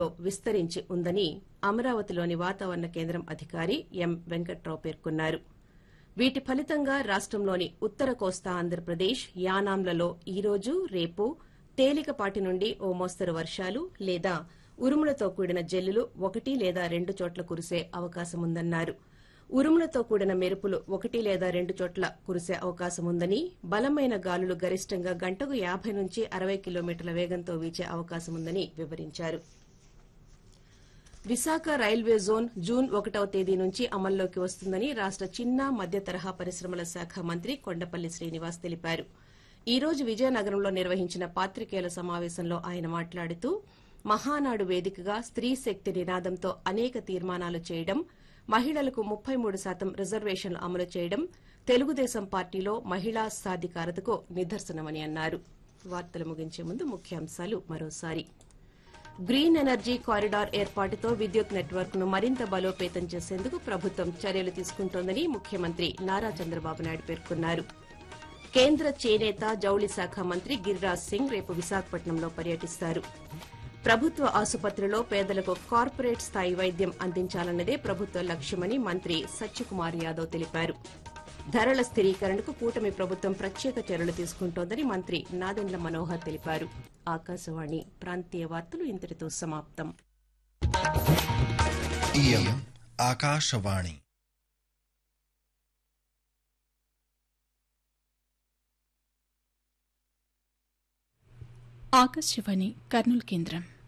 విస్తరించి ఉందని అమరావతిలోని వాతావరణ కేంద్రం అధికారి ఎం వెంకట్రావు పేర్కొన్నారు వీటి ఫలితంగా రాష్టంలోని ఉత్తర కోస్తా ఆంధ్రప్రదేశ్ యానాంలలో ఈ రోజు రేపు తేలికపాటి నుండి ఓ మోస్తరు వర్షాలు లేదా ఉరుములతో కూడిన జల్లులు ఒకటి లేదా రెండు చోట్ల కురిసే అవకాశముందన్నారు ఉరుములతో కూడిన మెరుపులు ఒకటి లేదా రెండు చోట్ల కురిసే అవకాశముందని బలమైన గాలులు గరిష్టంగా గంటకు యాభై నుంచి అరవై కిలోమీటర్ల వేగంతో వీచే అవకాశముందని వివరించారు విశాఖ రైల్వే జోన్ జూన్ ఒకటవ తేదీ నుంచి అమల్లోకి వస్తుందని రాష్ట చిన్న మధ్య తరహా పరిశ్రమల శాఖ మంత్రి కొండపల్లి శ్రీనివాస్ తెలిపారు ఈ రోజు విజయనగరంలో నిర్వహించిన పాత్రికేయుల సమావేశంలో ఆయన మాట్లాడుతూ మహానాడు వేదికగా స్త్రీ శక్తి నినాదంతో అనేక తీర్మానాలు చేయడం మహిళలకు ముప్పై మూడు శాతం రిజర్వేషన్లు అమలు చేయడం తెలుగుదేశం పార్టీలో మహిళా సాధికారతకు నిదర్శనమని అన్నారు వార్తలు ముగించే ముందు ముఖ్యాంశాలు మరోసారి గ్రీన్ ఎనర్జీ కారిడార్ ఏర్పాటుతో విద్యుత్ నెట్వర్క్ ను మరింత బలోపేతం చేసేందుకు ప్రభుత్వం చర్యలు తీసుకుంటోందని ముఖ్యమంత్రి నారా చంద్రబాబు నాయుడు పేర్కొన్నారు కేంద్ర చేనేత జౌళి శాఖ మంత్రి గిరిరాజ్ సింగ్ రేపు విశాఖపట్నంలో పర్యటిస్తారు ప్రభుత్వ ఆసుపత్రిలో పేదలకు కార్పొరేట్ స్థాయి వైద్యం అందించాలన్నదే ప్రభుత్వ లక్ష్యమని మంత్రి సత్యకుమార్ యాదవ్ తెలిపారు ధరల స్థిరీకరణకు కూటమి ప్రభుత్వం ప్రత్యేక చర్యలు తీసుకుంటోందని మంత్రి నాదెండ్ల మనోహర్ తెలిపారు ఆకాశవాణి ప్రాంతీయ వార్తలు ఇంతటితో సమాప్తం इयम् आकाशवाणी ఆకాశవాణి కర్నూలు కేంద్రం